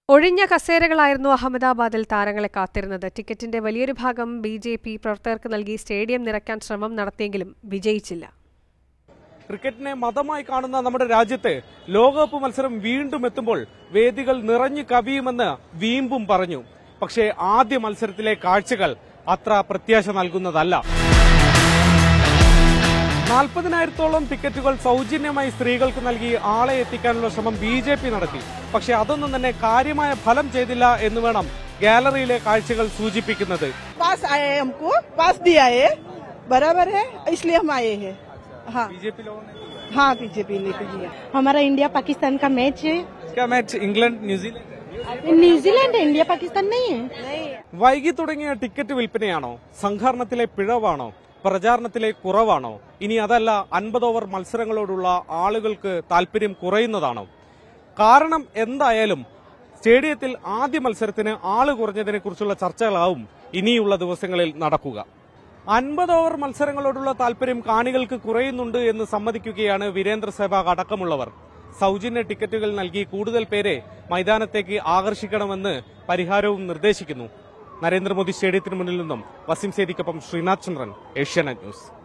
ഒഴിഞ്ഞ കസേരകളായിരുന്നു അഹമ്മദാബാദിൽ താരങ്ങളെ കാത്തിരുന്നത് ടിക്കറ്റിന്റെ വലിയൊരു ഭാഗം ബി ജെ പി പ്രവർത്തകർക്ക് നൽകി സ്റ്റേഡിയം നിറയ്ക്കാൻ ശ്രമം നടത്തിയെങ്കിലും വിജയിച്ചില്ല ക്രിക്കറ്റിനെ മതമായി കാണുന്ന നമ്മുടെ രാജ്യത്ത് ലോകകപ്പ് മത്സരം വീണ്ടും എത്തുമ്പോൾ വേദികൾ നിറഞ്ഞു കവിയുമെന്ന് വീമ്പും പറഞ്ഞു പക്ഷേ ആദ്യ മത്സരത്തിലെ കാഴ്ചകൾ അത്ര പ്രത്യാശ നൽകുന്നതല്ല നാൽപ്പതിനായിരത്തോളം ടിക്കറ്റുകൾ സൗജന്യമായി സ്ത്രീകൾക്ക് നൽകി ആളെ എത്തിക്കാനുള്ള ശ്രമം ബി ജെ പി നടത്തി പക്ഷെ അതൊന്നും തന്നെ കാര്യമായ ഫലം ചെയ്തില്ല എന്ന് വേണം ഗാലറിയിലെ കാഴ്ചകൾ സൂചിപ്പിക്കുന്നത് पास आए हैं हमको पास दिया है बराबर है इसलिए हम आए हैं हाँ ബി ജെ പി ലോകം हाँ बीजेपी लेके दिया हमारा इंडिया पाकिस्तान का मैच है മാച്ച് ഇംഗ്ലണ്ട് ന്യൂസിലൻഡ് न्यूजीलैंड है इंडिया पाकिस्तान नहीं है വൈകി തുടങ്ങിയ ടിക്കറ്റ് വിൽപ്പനയാണോ സംഘാടനത്തിലെ പിഴവാണോ പ്രചാരണത്തിലെ കുറവാണോ ഇനി അതല്ല അൻപത് ഓവർ മത്സരങ്ങളോടുള്ള ആളുകൾക്ക് താല്പര്യം കുറയുന്നതാണോ കാരണം എന്തായാലും സ്റ്റേഡിയത്തിൽ ആദ്യ മത്സരത്തിന് ആള് കുറഞ്ഞതിനെ കുറിച്ചുള്ള ചർച്ചകളാവും ഇനിയുള്ള ദിവസങ്ങളിൽ നടക്കുക അൻപത് ഓവർ മത്സരങ്ങളോടുള്ള താല്പര്യം കാണികൾക്ക് കുറയുന്നുണ്ട് എന്ന് സമ്മതിക്കുകയാണ് വീരേന്ദ്ര സെവാഗ് അടക്കമുള്ളവർ സൗജന്യ ടിക്കറ്റുകൾ നൽകി കൂടുതൽ പേരെ മൈതാനത്തേക്ക് ആകർഷിക്കണമെന്ന് പരിഹാരവും നിർദ്ദേശിക്കുന്നു നരേന്ദ്രമോദി സ്റ്റേഡിയത്തിന് മുന്നിൽ നിന്നും വസിം സേദിക്കൊപ്പം ശ്രീനാഥ് ചന്ദ്രൻ ഏഷ്യാനെറ്റ് ന്യൂസ്